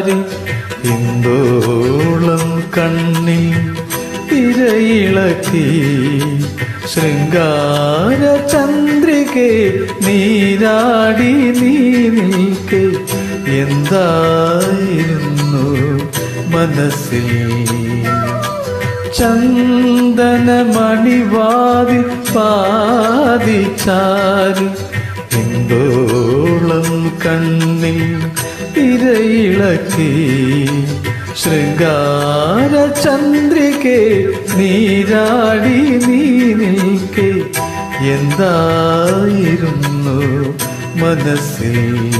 ചാരി ഹിന്ദോളം കണ്ണിൽ തിരയിളക്കി ശൃംഗാര ചന്ദ്രികെ നീരാടി നീ നിൽക്കെ എന്തായിരുന്നു മനസ്സിൽ ചന്ദന മണിവാതി പാതിച്ചാരി എന്തോളം കണ്ണിൽ ഇരയിളക്കി ശൃംഗാര ചന്ദ്രികെ നീരാടി നീ നിൽക്കെ എന്തായിരുന്നു മനസ്സിൽ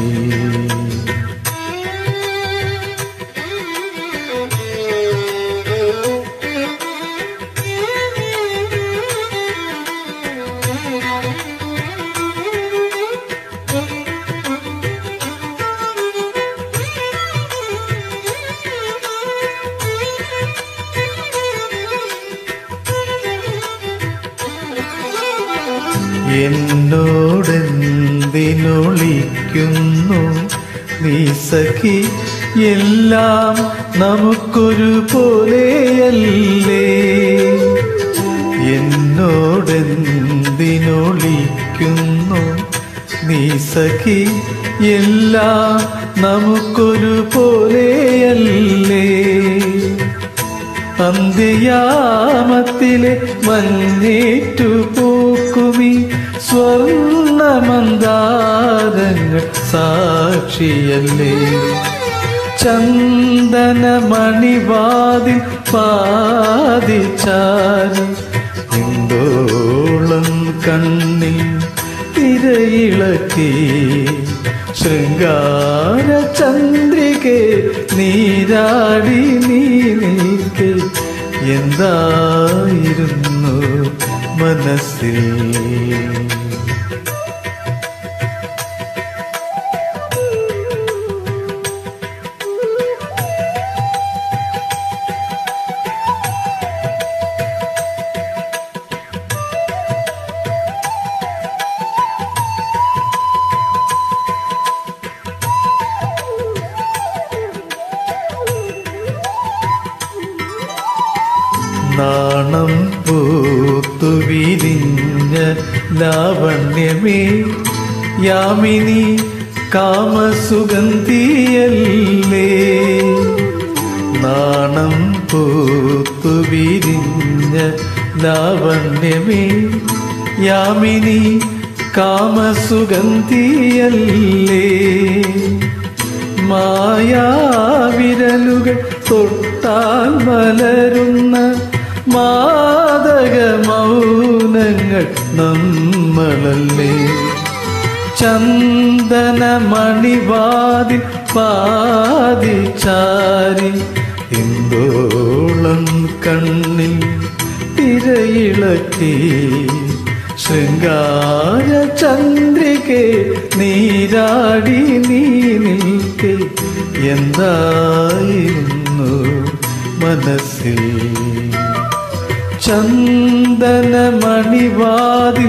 എന്നോടെന്തിനൊളിക്കുന്നു നീ സഖി എല്ലാം നമുക്കൊരു പോലെയല്ലേ എന്നോടെന്തിനൊളിക്കുന്നു നീ സഖി എല്ലാം നമുക്കൊരു പോലെയല്ലേ അന്ത്യയാമത്തിലെ മഞ്ഞേറ്റു പൂക്കുമി സ്വർണമന്ദാരങ്ങൾ സാക്ഷിയല്ലേ ചന്ദന മണിവാതിൽ പാതിച്ചാരി എന്തോളം കണ്ണിൽ തിരയിളക്കി ശൃംഗാര ചന്ദ്രികെ നീരാടി നീ നിൽക്കെ എന്തായിരുന്നു മനസ്സിൽ നാണം പൂത്തു വിരിഞ്ഞ ലാവണ്യമേ യാമിനി കാമസുഗന്ധിയല്ലേ നാണം പൂത്തു വിരിഞ്ഞ ലാവണ്യമേ യാമിനി കാമസുഗന്ധിയല്ലേ മായാവിരലുകൾ തൊട്ടാൽ മലരുന്ന മാതക മൗനങ്ങൾ നമ്മളല്ലേ ചന്ദന മണിവാതി പാതിച്ചാരി എന്തോളം കണ്ണിൽ തിരയിളക്കി ശൃംഗാര ചന്ദ്രികെ നീരാടി നീ നിൽക്കെ എന്തായിരുന്നു മനസ്സിൽ ചന്ദന മണിവാതിൽ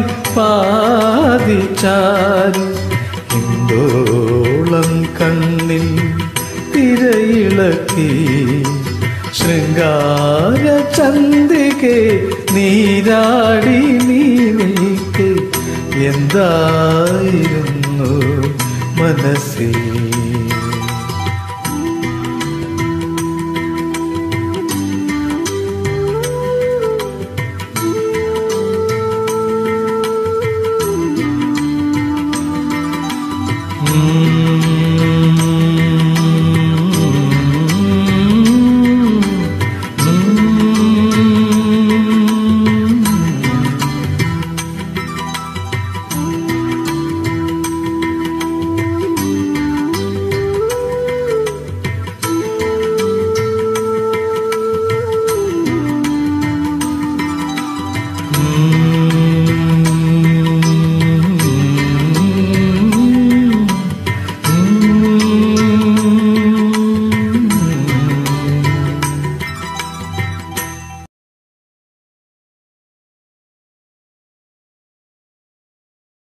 പാതിച്ചാരി എന്തോളം കണ്ണിൽ തിരയിളക്കി ശൃംഗാര ചന്ദ്രികെ നീരാടി നീ നിൽക്കെ എന്തായിരുന്നു മനസ്സിൽ